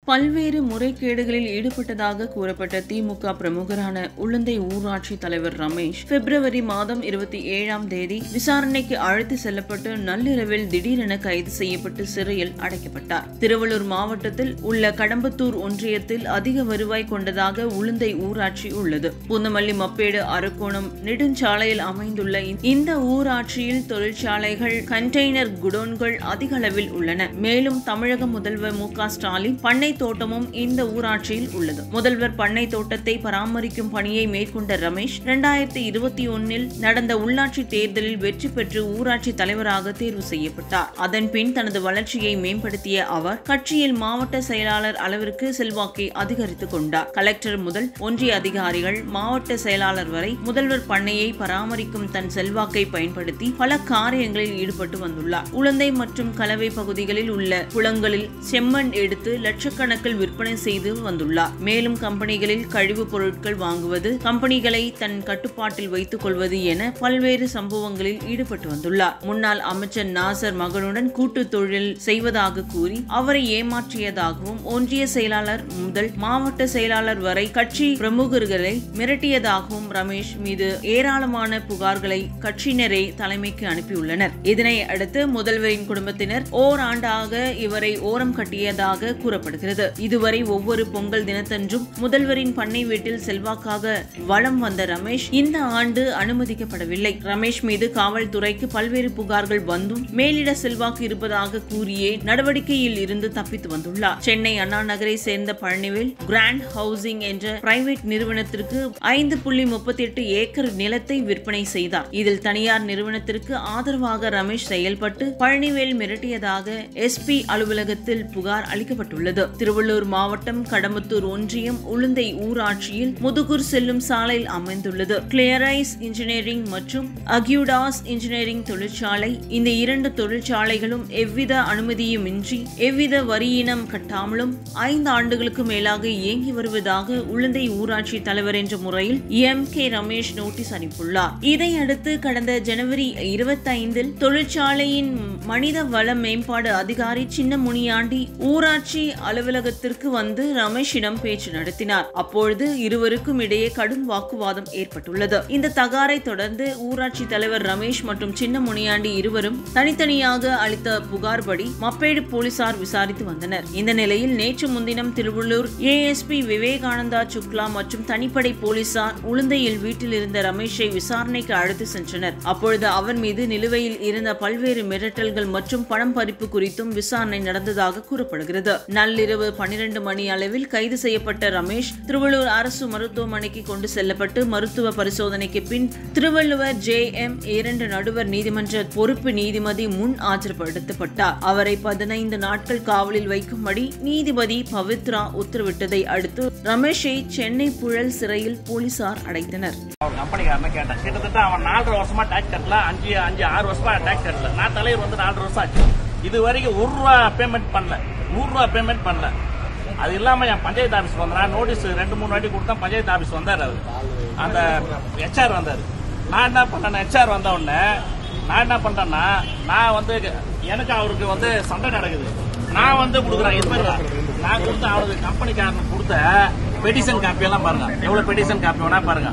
பல்வேறு முறைகேடுகளில் ஈடுபட்டதாக கூறப்பட்ட திமுக பிரமுகரான உளுந்தை ஊராட்சி தலைவர் ரமேஷ் பிப்ரவரி மாதம் இருபத்தி ஏழாம் தேதி விசாரணைக்கு அழைத்து செல்லப்பட்டு நள்ளிரவில் திடீரென கைது செய்யப்பட்டு சிறையில் அடைக்கப்பட்டார் திருவள்ளூர் மாவட்டத்தில் உள்ள கடம்பத்தூர் ஒன்றியத்தில் அதிக வருவாய் கொண்டதாக உளுந்தை ஊராட்சி உள்ளது பூந்தமல்லி மப்பேடு அரக்கோணம் நெடுஞ்சாலையில் அமைந்துள்ள இந்த ஊராட்சியில் தொழிற்சாலைகள் கண்டெய்னர் குடோன்கள் அதிக அளவில் உள்ளன மேலும் தமிழக முதல்வர் மு க ஸ்டாலின் பண்ணை தோட்டமும் இந்த ஊராட்சியில் உள்ளது முதல்வர் பண்ணை தோட்டத்தை பராமரிக்கும் பணியை மேற்கொண்ட ரமேஷ் இரண்டாயிரத்தி இருபத்தி ஒன்னில் நடந்த உள்ளாட்சி தேர்தலில் வெற்றி பெற்று ஊராட்சி தலைவராக தேர்வு செய்யப்பட்டார் அதன் பின் தனது வளர்ச்சியை மேம்படுத்திய அவர் கட்சியில் மாவட்ட செயலாளர் அளவிற்கு செல்வாக்கை அதிகரித்துக் கொண்டார் கலெக்டர் முதல் ஒன்றிய அதிகாரிகள் மாவட்ட செயலாளர் வரை முதல்வர் பண்ணையை பராமரிக்கும் தன் செல்வாக்கை பயன்படுத்தி பல காரியங்களில் ஈடுபட்டு வந்துள்ளார் உளுந்தை மற்றும் கலவை பகுதிகளில் உள்ள குளங்களில் செம்மண் எடுத்து லட்சக்கணக்கில் விற்பனை செய்து வந்துள்ளார் மேலும் கம்பெனிகளில் கழிவுப் பொருட்கள் வாங்குவது கம்பெனிகளை தன் கட்டுப்பாட்டில் வைத்துக் கொள்வது என பல்வேறு சம்பவங்களில் ஈடுபட்டு வந்துள்ளார் முன்னாள் அமைச்சர் நாசர் மகனுடன் கூட்டு தொழில் செய்வதாக கூறி அவரை ஏமாற்றியதாகவும் ஒன்றிய செயலாளர் முதல் மாவட்ட செயலாளர் வரை கட்சி பிரமுகர்களை மிரட்டியதாகவும் ரமேஷ் மீது ஏராளமான புகார்களை கட்சியினரே தலைமைக்கு அனுப்பியுள்ளனர் இதனை அடுத்து முதல்வரின் குடும்பத்தினர் ஓராண்டாக இவரை ஓரம் கட்டியதாக கூறப்படுகிறது இதுவரை ஒவ்வொரு பொங்கல் தினத்தன்றும் முதல்வரின் பண்ணை வீட்டில் செல்வாக்காக வலம் வந்த ரமேஷ் இந்த ஆண்டு அனுமதிக்கப்படவில்லை ரமேஷ் மீது காவல்துறைக்கு பல்வேறு புகார்கள் வந்தும் மேலிட செல்வாக்கு இருப்பதாக கூறியே நடவடிக்கையில் இருந்து தப்பித்து வந்துள்ளார் சென்னை அண்ணா நகரை சேர்ந்த பழனிவேல் கிராண்ட் ஹவுசிங் என்ற பிரைவேட் நிறுவனத்திற்கு ஐந்து புள்ளி முப்பத்தி எட்டு ஏக்கர் நிலத்தை விற்பனை செய்தார் இதில் தனியார் நிறுவனத்திற்கு ஆதரவாக ரமேஷ் செயல்பட்டு பழனிவேல் மிரட்டியதாக எஸ்பி அலுவலகத்தில் புகார் அளிக்கப்பட்டுள்ளது திருவள்ளூர் மாவட்டம் கடம்பத்தூர் ஒன்றியம் உளுந்தை ஊராட்சியில் முதுகூர் செல்லும் சாலையில் அமைந்துள்ளது கிளியரைஸ் இன்ஜினியரிங் மற்றும் அக்யூடாஸ் இன்ஜினியரிங் தொழிற்சாலை இந்த இரண்டு தொழிற்சாலைகளும் எவ்வித அனுமதியுமின்றி எவ்வித வரியினம் கட்டாமலும் ஐந்து ஆண்டுகளுக்கு மேலாக இயங்கி வருவதாக உளுந்தை ஊராட்சி தலைவர் என்ற முறையில் எம் கே ரமேஷ் நோட்டீஸ் அனுப்பியுள்ளார் இதையடுத்து கடந்த ஜனவரி இருபத்தைந்தில் தொழிற்சாலையின் மனித வள மேம்பாடு அதிகாரி சின்ன முனியாண்டி ஊராட்சி அலுவலகத்திற்கு வந்து ரமேஷிடம் பேச்சு நடத்தினார் அப்பொழுது இருவருக்கும் இடையே கடும் வாக்குவாதம் ஏற்பட்டுள்ளது இந்த தகாரை தொடர்ந்து ஊராட்சி தலைவர் ரமேஷ் மற்றும் சின்ன முனியாண்டி இருவரும் தனித்தனியாக அளித்த புகார்படி மப்பேடு போலீசார் விசாரித்து வந்தனர் இந்த நிலையில் நேற்று முன்தினம் திருவள்ளூர் ஏஎஸ்பி விவேகானந்தா சுக்லா மற்றும் தனிப்படை போலீசார் உளுந்தையில் வீட்டில் இருந்த ரமேஷை விசாரணைக்கு அழைத்து சென்றனர் அப்பொழுது அவர் மீது நிலுவையில் இருந்த பல்வேறு மிரட்டல்கள் மற்றும் பணம் பறிப்பு குறித்தும் விசாரணை நடந்ததாக கூறப்படுகிறது நள்ளிரவு பன்னிரண்டு மணி அளவில் கைது செய்யப்பட்ட ரமேஷ் திருவள்ளூர் அரசு மருத்துவமனைக்கு கொண்டு செல்லப்பட்டு மருத்துவ பரிசோதனைக்கு பின் திருவள்ளுவர் ஜே எம் இரண்டு நடுவர் நீதிமன்ற பொறுப்பு நீதிபதி முன் ஆஜர்படுத்தப்பட்டார் அவரை பதினைந்து நாட்கள் காவலில் வைக்கும்படி நீதிபதி பவித்ரா உத்தரவிட்டதை அடுத்து ரமேஷை சென்னை புழல் சிறையில் போலீசார் அடைத்தனர் அவர் கம்பெனிக்காரனை கேட்டேன் கிட்டத்தட்ட அவன் நாலரை வருஷமா டாக்ஸ் கட்டல அஞ்சு அஞ்சு ஆறு வருஷமா டாக்ஸ் கட்டல நான் தலைவர் வந்து நாலரை வருஷம் ஆச்சு இது வரைக்கும் ஒரு ரூபா பேமெண்ட் பண்ணல நூறு ரூபா பேமெண்ட் பண்ணல அது இல்லாம என் பஞ்சாயத்து ஆபீஸ் வந்தேன் நோட்டீஸ் ரெண்டு மூணு வாட்டி கொடுத்தா பஞ்சாயத்து ஆபீஸ் வந்தார் அவர் அந்த ஹெச்ஆர் வந்தார் நான் என்ன பண்ணேன் ஹெச்ஆர் வந்த உடனே நான் என்ன பண்றேன்னா நான் வந்து எனக்கு அவருக்கு வந்து சண்டை நடக்குது நான் வந்து கொடுக்குறேன் இது மாதிரி தான். நான் கொடுத்த அவருக்கு கம்பெனிக்காரனுக்கு கொடுத்த பெட்டிஷன் காப்பி எல்லாம் பாருங்க எவ்வளவு பெட்டிஷன் காப்பி வேணா பாருங்க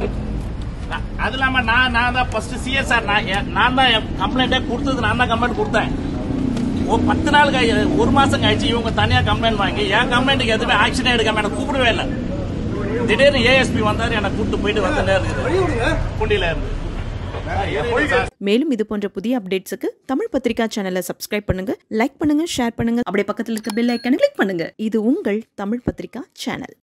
நான்- அது இல்லாம நான் நான் தான் ஃபர்ஸ்ட் சிஎஸ்ஆர் நான் என்- நான் தான் கம்ப்ளைண்டே கொடுத்தது நான் தான் கம்ப்ளைண்ட் கொடுத்தேன் ஒரு பத்து நாள் கழிச்சு ஒரு மாசம் கழிச்சு இவங்க தனியா கம்ப்ளைண்ட் வாங்கி என் கம்ப்ளைண்ட்டுக்கு எதுவுமே ஆக்ஷனே எடுக்காம எனக்கு கூப்பிடவே இல்லை திடீர்னு ஏஎஸ்பி வந்தாரு என்னை கூப்பிட்டு போயிட்டு வந்துட்டே இருக்குது குண்டியில இருந்து மேலும் இது போன்ற புதிய அப்டேட்ஸுக்கு தமிழ் பத்திரிகா சேனலை சப்ஸ்கிரைப் பண்ணுங்க லைக் பண்ணுங்க ஷேர் பண்ணுங்க அப்படியே பக்கத்தில் இருக்க பெல் ஐக்கனை கிளிக் பண்ணுங்க இது உங்கள் தமிழ் பத்திரிகா சேனல்